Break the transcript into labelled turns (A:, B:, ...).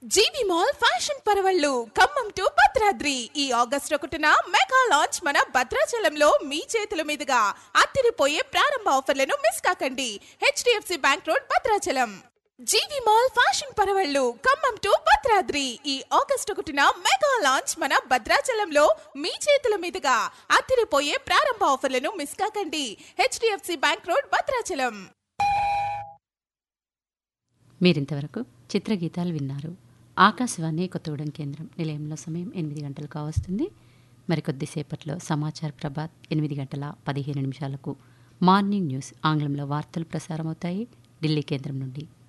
A: జీవి mall fashion పరవళ్ళు Khammam to Bhadradri ఈ August ఒకటిన మెగా లాంచ్ మన భద్రాచలంలో మీ చేతుల మీదుగా అత్తిరిపోయే ప్రారంభ ఆఫర్లను మిస్ కాకండి HDFC bank road Bhadrachalam GV mall fashion పరవళ్ళు ఖమ్మం టు భద్రాద్రి ఈ ఆగస్ట్ ఒకటిన మెగా లాంచ్ మన భద్రాచలంలో మీ చేతుల మీదుగా అత్తిరిపోయే ప్రారంభ ఆఫర్లను మిస్ కాకండి హెచ్డిఎఫ్సి బ్యాంక్ రోడ్ భద్రాచలం
B: మీరింతవరకు చిత్రగీతాలు విన్నారు ఆకాశవాణి కొత్తగూడెం కేంద్రం నిలయంలో సమయం ఎనిమిది గంటలు కావస్తుంది మరికొద్దిసేపట్లో సమాచార ప్రభాత్ ఎనిమిది గంటల పదిహేను నిమిషాలకు మార్నింగ్ న్యూస్ ఆంగ్లంలో వార్తలు ప్రసారమవుతాయి ఢిల్లీ కేంద్రం నుండి